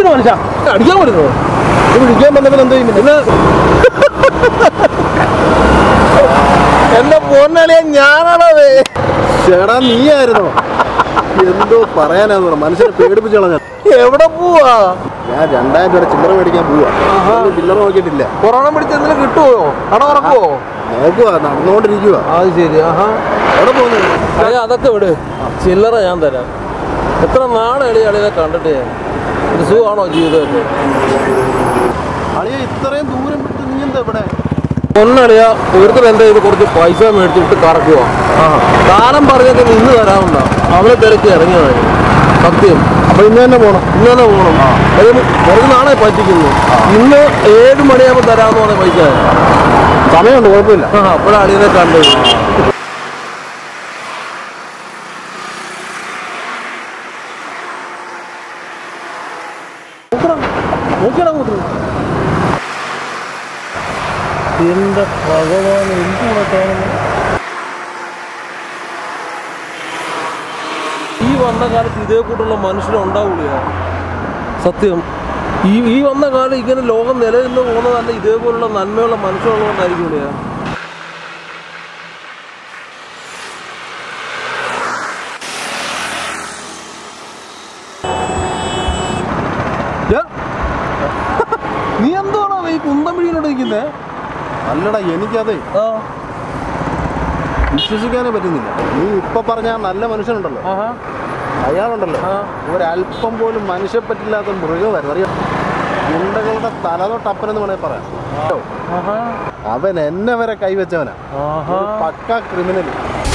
എന്തിനു മനുഷ്യ അടിക്കാൻ പറ്റുമോ ഇത് വിളിക്കാൻ വന്നവൻ എന്തോ ചെയ്യും പിന്നെ എന്റെ പൊന്നളിയ ഞാനാണത് ചേടാ നീയായിരുന്നോ എന്തോ പറയാനാന്ന് പറ മനുഷ്യനെ പേടിപ്പിച്ച് കളഞ്ഞ എവിടെ പോവാ ഞാൻ രണ്ടായിരം രൂപ ചില്ലറ മേടിക്കാൻ പോവാ ഒന്നും ചില്ലറ നോക്കിയിട്ടില്ല കൊറോണ പിടിച്ച് എന്തെങ്കിലും കിട്ടുമോ കട ഉറക്കുവോ നോക്കുക നടന്നുകൊണ്ടിരിക്കുക അത് ശരി ആഹാ എവിടെ പോകുന്നു അളിയ അതൊക്കെ വിട് ചില്ലറ ഞാൻ തരാം എത്ര നാളെ എളിയ അളിയെ കണ്ടിട്ട് ഞാൻ ഒരു സുഖമാണോ ജീവിതമൊക്കെ അളിയ ഇത്രയും ദൂരം വിട്ട് നീ എന്താ ഇവിടെ ഒന്നളിയ ഒരുത്തർ എൻ്റെ ഇത് കുറച്ച് പൈസ മേടിച്ചിട്ട് കറക്കുക കാലം പറഞ്ഞൊക്കെ ഇന്ന് തരാമുണ്ട അവളെ തിരക്കി ഇറങ്ങിയതാണ് സത്യം അപ്പൊ ഇന്ന് തന്നെ പോണം ഇന്ന് തന്നെ പോകണം അത് കുറച്ച് നാളെ പറ്റിക്കുന്നു ഇന്ന് ഏഴ് മണിയാകുമ്പോൾ തരാമെന്ന് പറഞ്ഞ പൈസ സമയമുണ്ട് കുഴപ്പമില്ല ആ അപ്പോഴാണ് അളിയനെ കണ്ടത് നോക്കിയാ അങ്ങോട്ട് എന്റെ ഭഗവാൻ എന്തുകൂടെ കാണുന്നു ഈ വന്ന കാലത്ത് ഇതേ കൂട്ടുള്ള മനുഷ്യരുണ്ടാവൂല സത്യം ഈ ഈ വന്ന കാലം ഇങ്ങനെ ലോകം നിലനിന്ന് പോകുന്നതല്ല ഇതേപോലുള്ള നന്മയുള്ള മനുഷ്യരുള്ളതുകൊണ്ടായിരിക്കും നീ എന്തുവാണോ ഈ കുന്തമിഴിയിലോട്ട് നിൽക്കുന്നേ അല്ലടാ എനിക്കതേ ആ വിശ്വസിക്കാനേ പറ്റുന്നില്ല നീ ഇപ്പൊ പറഞ്ഞ ആ നല്ല മനുഷ്യനുണ്ടല്ലോ ആഹാ അയാളുണ്ടല്ലോ ആ. ഒരല്പം പോലും മനുഷ്യ പറ്റില്ലാത്ത മൃഗമായിരുന്നു അറിയാം ഗുണ്ടകളുടെ തലതൊട്ടപ്പനെന്ന് വേണേ പറയാം കേട്ടോ? ആഹാ അവൻ എന്നെ വരെ കൈവച്ചവനാ ആഹാ ഒരു പക്ക ക്രിമിനൽ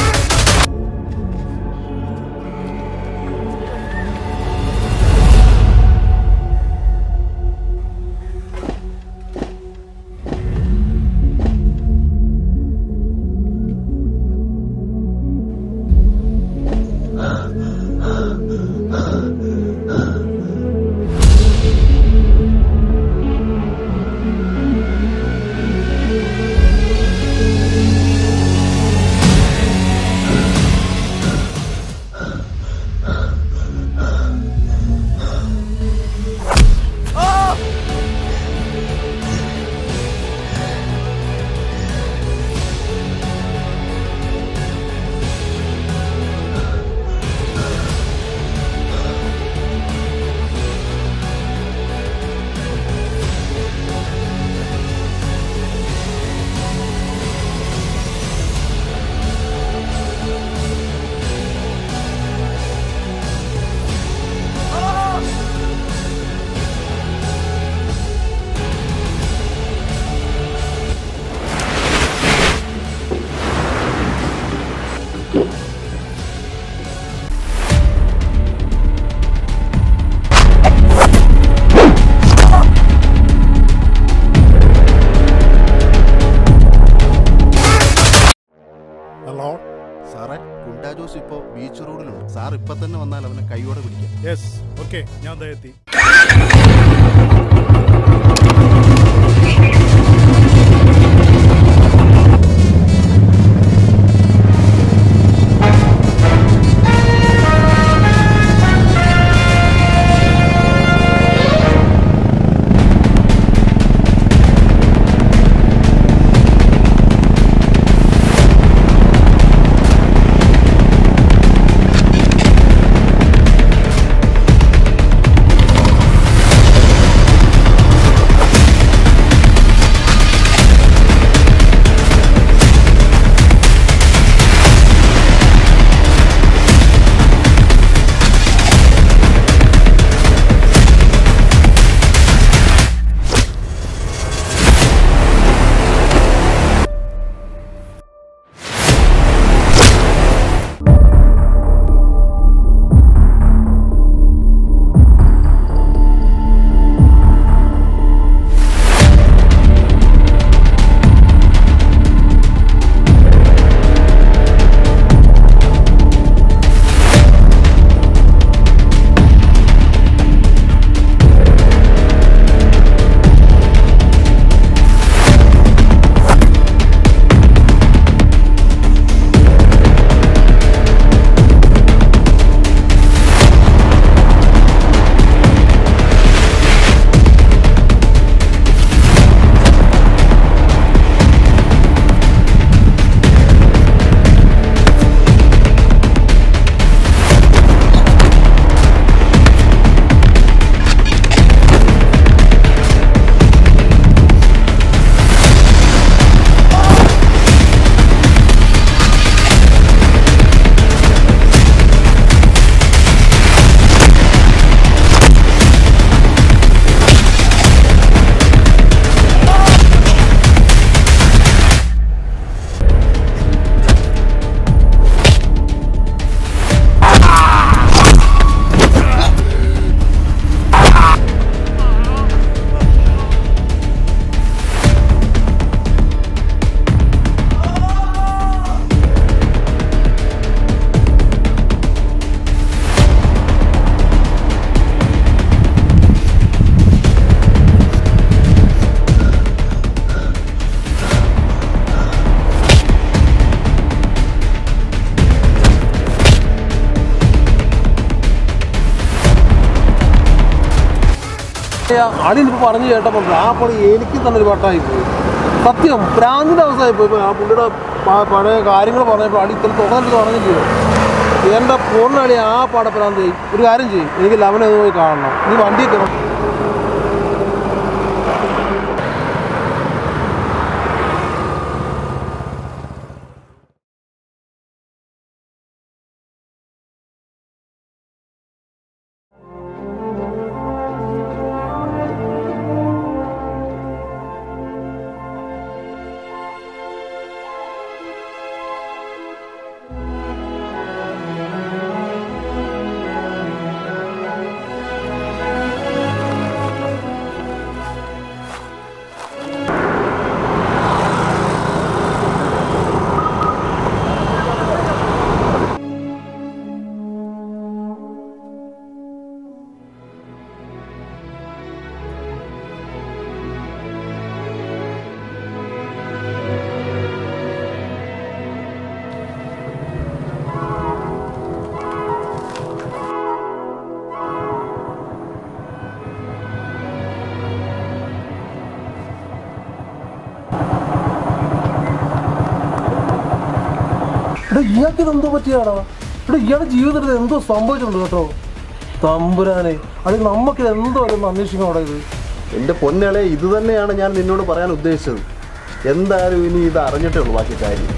ഹലോ സാറേ ഗുണ്ടാ ജോസ് ഇപ്പോ ബീച്ച് റോഡിലുണ്ട് സാർ ഇപ്പൊ തന്നെ വന്നാൽ അവനെ കൈയോടെ പിടിക്കാം യെസ് ഓക്കെ ഞാൻ ദേ എത്തി ആ അളിനിപ്പോൾ പറഞ്ഞു കേട്ടപ്പോൾ ആ പണി എനിക്ക് തന്നെ ഒരു വട്ടായി പോയി സത്യം ഭ്രാന്തിൻ്റെ അവസ്ഥയായി പോയി ആ പുള്ളിയുടെ പ- പഴയ കാര്യങ്ങൾ പറഞ്ഞപ്പോൾ അടി ഇത്ര തുറന്നിട്ട് പറഞ്ഞില്ലയോ എൻ്റെ പൂർണ്ണളി ആ പാടഭ്രാന്തി ഒരു കാര്യം ചെയ്യും എനിക്ക് ലവനെ ഒന്ന് പോയി കാണണം നീ വണ്ടി കയറും ഇവിടെ ഇയാൾക്ക് ഇതെന്തോ പറ്റിയാടാ ഇവിടെ ഇയാളുടെ ജീവിതത്തിൽ എന്തോ സംഭവിച്ചിട്ടുണ്ട് കേട്ടോ തമ്പുരാനെ അത് നമുക്കിത് എന്തോ ഒരു അന്വേഷിക്കണം അവിടെ ഇത് എൻ്റെ പൊന്നളെ ഇത് തന്നെയാണ് ഞാൻ നിന്നോട് പറയാൻ ഉദ്ദേശിച്ചത് എന്തായാലും ഇനി ഇത് അറിഞ്ഞിട്ടേ ഉള്ളൂ ബാക്കി കാര്യം